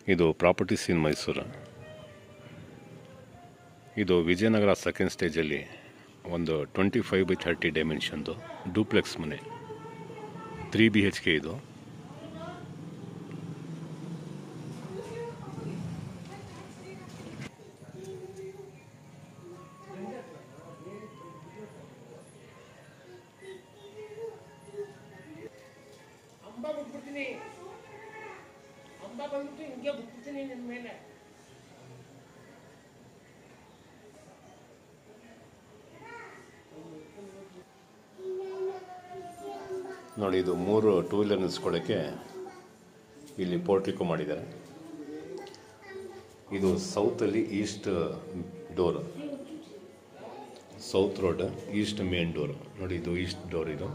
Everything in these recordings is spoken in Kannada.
ಇದು ಪ್ರಾಪರ್ಟೀಸ್ ಇನ್ ಮೈಸೂರು ಇದು ವಿಜಯನಗರ ಸೆಕೆಂಡ್ ಸ್ಟೇಜಲ್ಲಿ ಒಂದು ಟ್ವೆಂಟಿ ಫೈವ್ ಬೈ ಥರ್ಟಿ ಡೈಮೆನ್ಷನ್ದು ಡೂಪ್ಲೆಕ್ಸ್ ಮನೆ ತ್ರೀ ಬಿ ಹೆಚ್ ಕೆ ಇದು ಅಂಬ ಬಿಟ್ಬಿಡ್ತೀನಿ ಅಂಬ ಬಂದ್ಬಿಟ್ಟು ಹಿಂಗೆ ಬಿಟ್ಬಿಡ್ತೀನಿ ನಿನ್ನ ಮೇಲೆ ನೋಡಿ ಇದು ಮೂರು ಟೂ ವೀಲರ್ ನಿಲ್ಸ್ಕೊಳ್ಳೋಕ್ಕೆ ಇಲ್ಲಿ ಪೋರ್ಟಿಕೋ ಮಾಡಿದ್ದಾರೆ ಇದು ಸೌತಲ್ಲಿ east door south road east main door ನೋಡಿ ಇದು ಈಸ್ಟ್ ಡೋರ್ ಇದು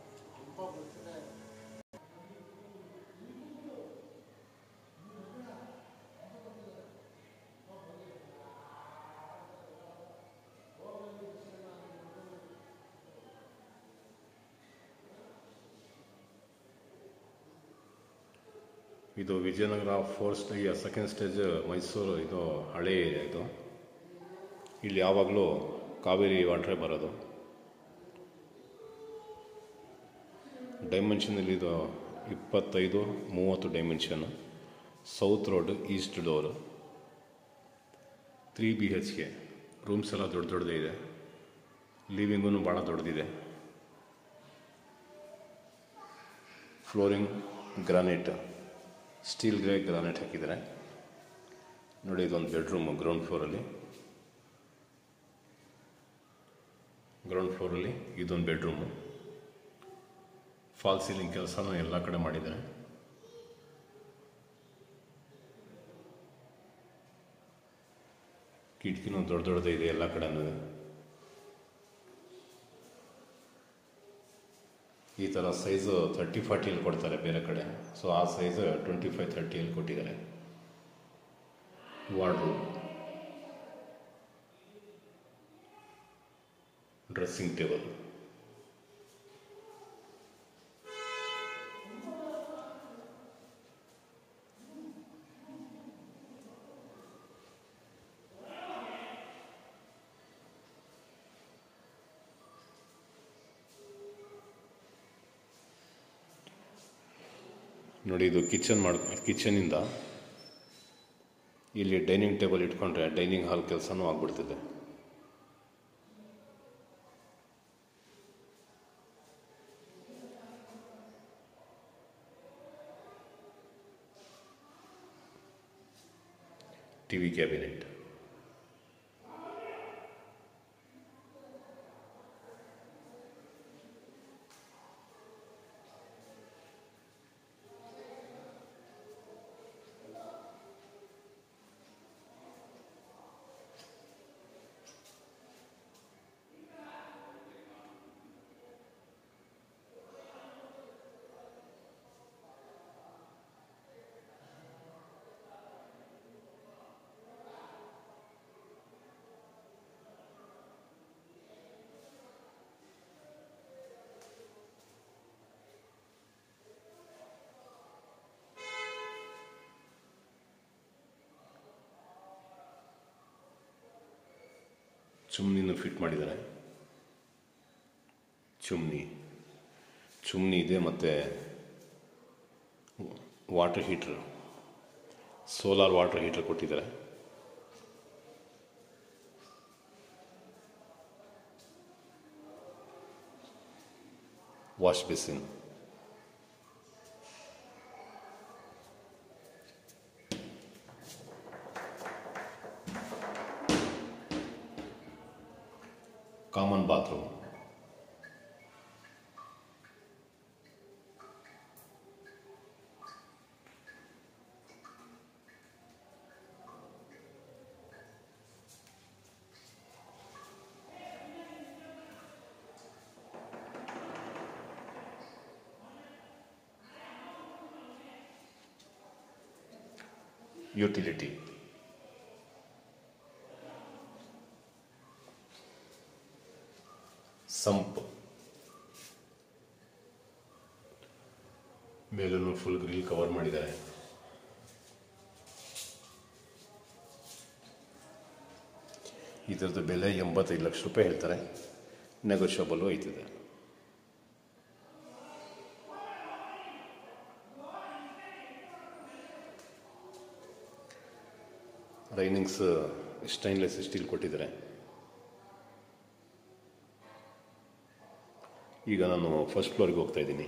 ಇದು Vijayanagar four stage second stage Mysuru ಇದು ಹಳೆ ಇದು ಇಲ್ಲಿ ಯಾವಾಗಲೂ ಕಾವೇರಿ ವಾಟ್ರೇ ಬರೋದು ಡೈಮೆನ್ಷನಲ್ಲಿ ಇದು ಇಪ್ಪತ್ತೈದು ಮೂವತ್ತು dimension south road east door three B H K rooms ಎಲ್ಲ ದೊಡ್ಡ ದೊಡ್ಡದೇ ಇದೆ ಲಿವಿಂಗೂ ಭಾಳ ದೊಡ್ಡದಿದೆ flooring granite steel grey granite ಹಾಕಿದ್ದಾರೆ ನೋಡಿ ಇದೊಂದು ಬೆಡ್ರೂಮು ಗ್ರೌಂಡ್ ಫ್ಲೋರಲ್ಲಿ ಗ್ರೌಂಡ್ ಫ್ಲೋರಲ್ಲಿ ಇದೊಂದು ಬೆಡ್ರೂಮು ಫಾಲ್ ಸೀಲಿಂಗ್ ಕೆಲಸನೂ ಎಲ್ಲ ಕಡೆ ಮಾಡಿದ್ದಾರೆ ಕಿಟಕಿನೂ ದೊಡ್ಡ ದೊಡ್ಡದೇ ಇದೆ ಎಲ್ಲ ಕಡೆನೂ ಈ ಥರ ಸೈಜು ತರ್ಟಿ ಫಾರ್ಟಿಯಲ್ಲಿ ಕೊಡ್ತಾರೆ ಬೇರೆ ಕಡೆ ಸೊ ಆ ಸೈಜ್ ಟ್ವೆಂಟಿ ಫೈವ್ ತರ್ಟಿಯಲ್ಲಿ ಕೊಟ್ಟಿದ್ದಾರೆ ವಾರ್ಡ್ರೂಮ್ ಡ್ರೆಸ್ಸಿಂಗ್ ಟೇಬಲ್ ನೋಡಿ ಇದು ಕಿಚನ್ ಮಾಡ್ ಕಿಚನಿಂದ ಇಲ್ಲಿ ಡೈನಿಂಗ್ ಟೇಬಲ್ ಇಟ್ಕೊಂಡ್ರೆ ಡೈನಿಂಗ್ ಹಾಲ್ ಕೆಲಸನೂ ಆಗ್ಬಿಡ್ತಿದೆ ಟಿ ವಿ ಕ್ಯಾಬಿನೆಟ್ ಚುಮ್ನಿನೂ ಫಿಟ್ ಮಾಡಿದ್ದಾರೆ ಚುಮ್ನಿ ಚುಮ್ನಿ ಇದೆ ಮತ್ತು water heater solar water heater ಕೊಟ್ಟಿದ್ದಾರೆ wash basin common bathroom utility sump ಮೇಲೂ ಫುಲ್ ಗ್ರಿಲ್ ಕವರ್ ಮಾಡಿದ್ದಾರೆ ಇದರದ್ದು ಬೆಲೆ ಎಂಬತ್ತೈದು ಲಕ್ಷ ರೂಪಾಯಿ ಹೇಳ್ತಾರೆ ನೆಗೋಷಿಯಬಲ್ಲು ಐತಿದೆ ರೈನಿಂಗ್ಸ್ ಸ್ಟೈನ್ಲೆಸ್ ಸ್ಟೀಲ್ ಕೊಟ್ಟಿದ್ದಾರೆ ಈಗ ನಾನು ಫಸ್ಟ್ ಫ್ಲೋರ್ಗೆ ಹೋಗ್ತಾ ಇದ್ದೀನಿ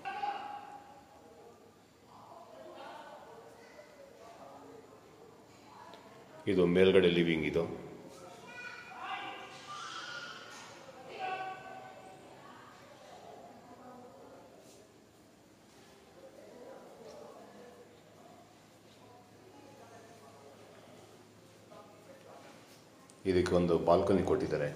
ಇದು ಮೇಲ್ಗಡೆ ಲಿವಿಂಗ್ ಇದು ಇದಕ್ಕೆ ಒಂದು ಬಾಲ್ಕನಿ ಕೊಟ್ಟಿದ್ದಾರೆ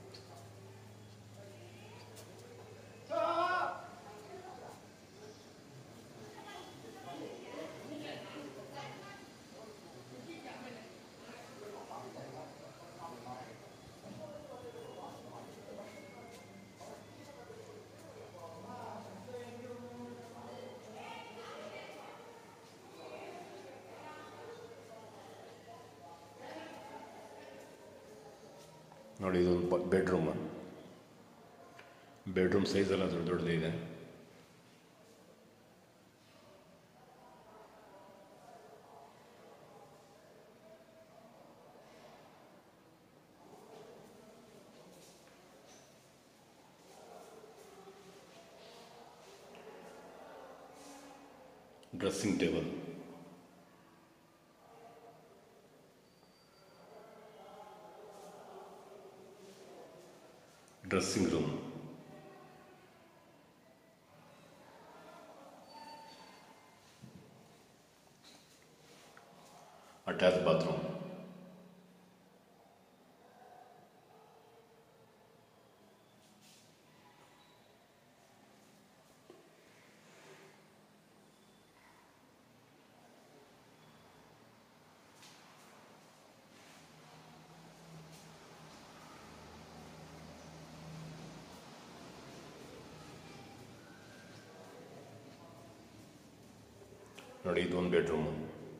ನೋಡಿ ಇದೊಂದು ಬೆಡ್ರೂಮ್ ಬೆಡ್ರೂಮ್ ಸೈಜ್ ಎಲ್ಲ ದೊಡ್ಡ ದೊಡ್ಡದೇ ಇದೆ dressing table dressing room attach bathroom ನೋಡಿ ಇದೊಂದು ಬೆಡ್ರೂಮು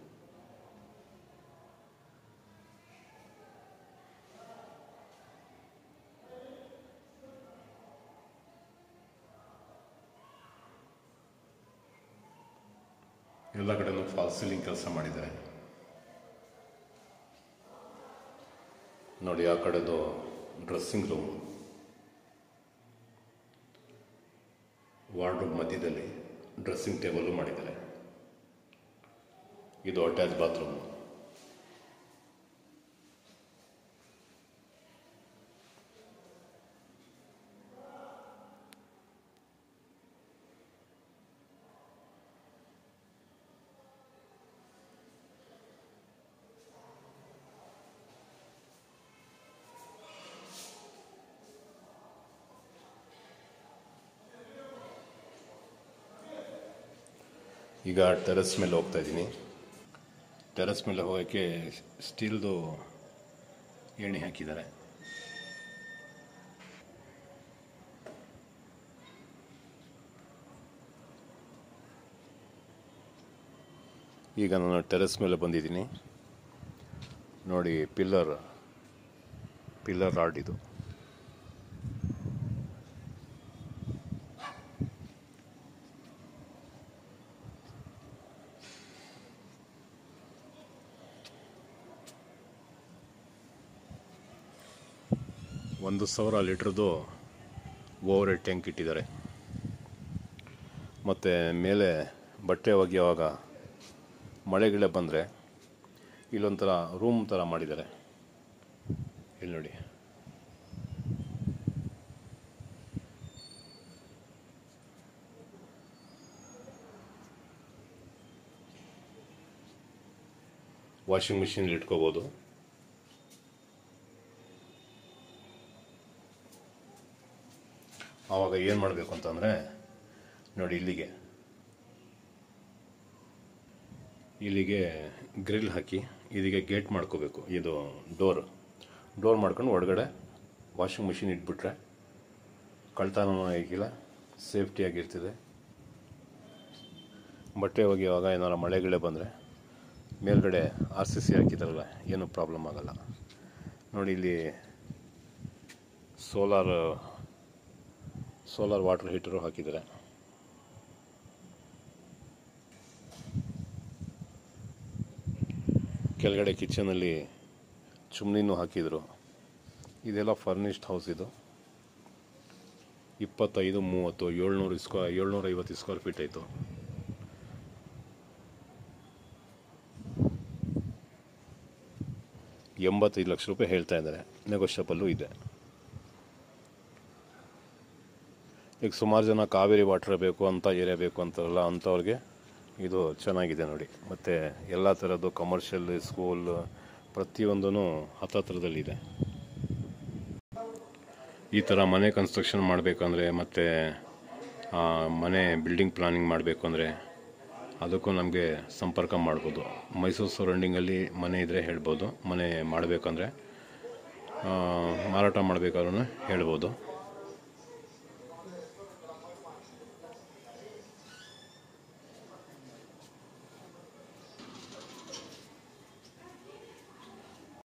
ಎಲ್ಲ ಕಡೆನೂ ಫಾಲ್ ಸೀಲಿಂಗ್ ಕೆಲಸ ಮಾಡಿದ್ದಾರೆ ನೋಡಿ ಆ ಕಡೆದು ಡ್ರೆಸ್ಸಿಂಗ್ ರೂಮ್ ವಾರ್ಡ್ರೋಬ್ ಮಧ್ಯದಲ್ಲಿ ಡ್ರೆಸ್ಸಿಂಗ್ ಟೇಬಲು ಮಾಡಿದ್ದಾರೆ ಇದು ಅಟ್ಯಾಚ್ ಬಾತ್ರೂಮ್ ಈಗ ಟೆರೆಸ್ ಮೇಲೆ ಹೋಗ್ತಾ ಇದ್ದೀನಿ ಟೆರೆಸ್ ಮೇಲೆ ಹೋಗೋಕ್ಕೆ ಸ್ಟೀಲ್ದು ಏಣಿ ಹಾಕಿದ್ದಾರೆ ಈಗ ನಾನು ಟೆರೆಸ್ ಮೇಲೆ ಬಂದಿದ್ದೀನಿ ನೋಡಿ ಪಿಲ್ಲರ್ ಪಿಲ್ಲರ್ ರಾಡ್ ಇದು ಒಂದು ಸಾವಿರ ಲೀಟ್ರದ್ದು ಓವರ್ ಹೆಡ್ ಟ್ಯಾಂಕ್ ಇಟ್ಟಿದ್ದಾರೆ ಮತ್ತು ಮೇಲೆ ಬಟ್ಟೆ ಒಗೆಯುವಾಗ ಮಳೆ ಗಿಳೆ ಬಂದರೆ ಇಲ್ಲೊಂಥರ ರೂಮ್ ಥರ ಮಾಡಿದ್ದಾರೆ ಇಲ್ಲಿ ನೋಡಿ ವಾಷಿಂಗ್ ಮಿಷಿನ್ ಇಟ್ಕೋಬೋದು ಆವಾಗ ಏನು ಮಾಡಬೇಕು ಅಂತಂದರೆ ನೋಡಿ ಇಲ್ಲಿಗೆ ಇಲ್ಲಿಗೆ ಗ್ರಿಲ್ ಹಾಕಿ ಇಲ್ಲಿಗೆ ಗೇಟ್ ಮಾಡ್ಕೋಬೇಕು ಇದು ಡೋರ್ ಡೋರ್ ಮಾಡ್ಕೊಂಡು ಒಳಗಡೆ ವಾಷಿಂಗ್ ಮಿಷಿನ್ ಇಟ್ಬಿಟ್ರೆ ಕಳ್ತನೂ ಆಗಿಲ್ಲ ಸೇಫ್ಟಿಯಾಗಿರ್ತದೆ ಬಟ್ಟೆ ಒಗೆಯುವಾಗ ಏನಾರ ಮಳೆಗಳೇ ಬಂದರೆ ಮೇಲ್ಗಡೆ ಆರ್ ಸಿ ಸಿ ಹಾಕಿದಾರಲ್ಲ ಏನೂ ಪ್ರಾಬ್ಲಮ್ ಆಗಲ್ಲ ನೋಡಿ ಇಲ್ಲಿ ಸೋಲಾರ್ ಸೋಲಾರ್ ವಾಟರ್ ಹೀಟರು ಹಾಕಿದ್ದಾರೆ ಕೆಳಗಡೆ ಕಿಚನಲ್ಲಿ ಚುಮ್ನಿನೂ ಹಾಕಿದರು ಇದೆಲ್ಲ ಫರ್ನಿಶ್ಡ್ ಹೌಸ್ ಇದು ಇಪ್ಪತ್ತೈದು ಮೂವತ್ತು ಏಳ್ನೂರು ಸ್ಕ್ವಾ ಏಳ್ನೂರ ಐವತ್ತು ಸ್ಕ್ವೇರ್ ಫೀಟ್ ಆಯಿತು ಎಂಬತ್ತೈದು ಲಕ್ಷ ರೂಪಾಯಿ ಹೇಳ್ತಾ ಇದ್ದಾರೆ ನೆಗೋಷಿಯಬಲ್ಲು ಇದೆ ಈಗ ಸುಮಾರು ಜನ ಕಾವೇರಿ ವಾಟರ್ ಬೇಕು ಅಂತ ಏರಿಯಾ ಬೇಕು ಅಂತಾರಲ್ಲ ಅಂಥವ್ರಿಗೆ ಇದು ಚೆನ್ನಾಗಿದೆ ನೋಡಿ ಮತ್ತು ಎಲ್ಲ ಥರದ್ದು ಕಮರ್ಷಿಯಲ್ ಸ್ಕೂಲ್ ಪ್ರತಿಯೊಂದೂ ಹತ್ತತ್ರದಲ್ಲಿದೆ ಈ ಥರ ಮನೆ ಕನ್ಸ್ಟ್ರಕ್ಷನ್ ಮಾಡಬೇಕಂದ್ರೆ ಮತ್ತು ಮನೆ ಬಿಲ್ಡಿಂಗ್ ಪ್ಲಾನಿಂಗ್ ಮಾಡಬೇಕು ಅಂದರೆ ಅದಕ್ಕೂ ನಮಗೆ ಸಂಪರ್ಕ ಮಾಡ್ಬೋದು ಮೈಸೂರು ಸರೌಂಡಿಂಗಲ್ಲಿ ಮನೆ ಇದ್ದರೆ ಹೇಳ್ಬೋದು ಮನೆ ಮಾಡಬೇಕಂದ್ರೆ ಮಾರಾಟ ಮಾಡಬೇಕಾದ್ರೂ ಹೇಳ್ಬೋದು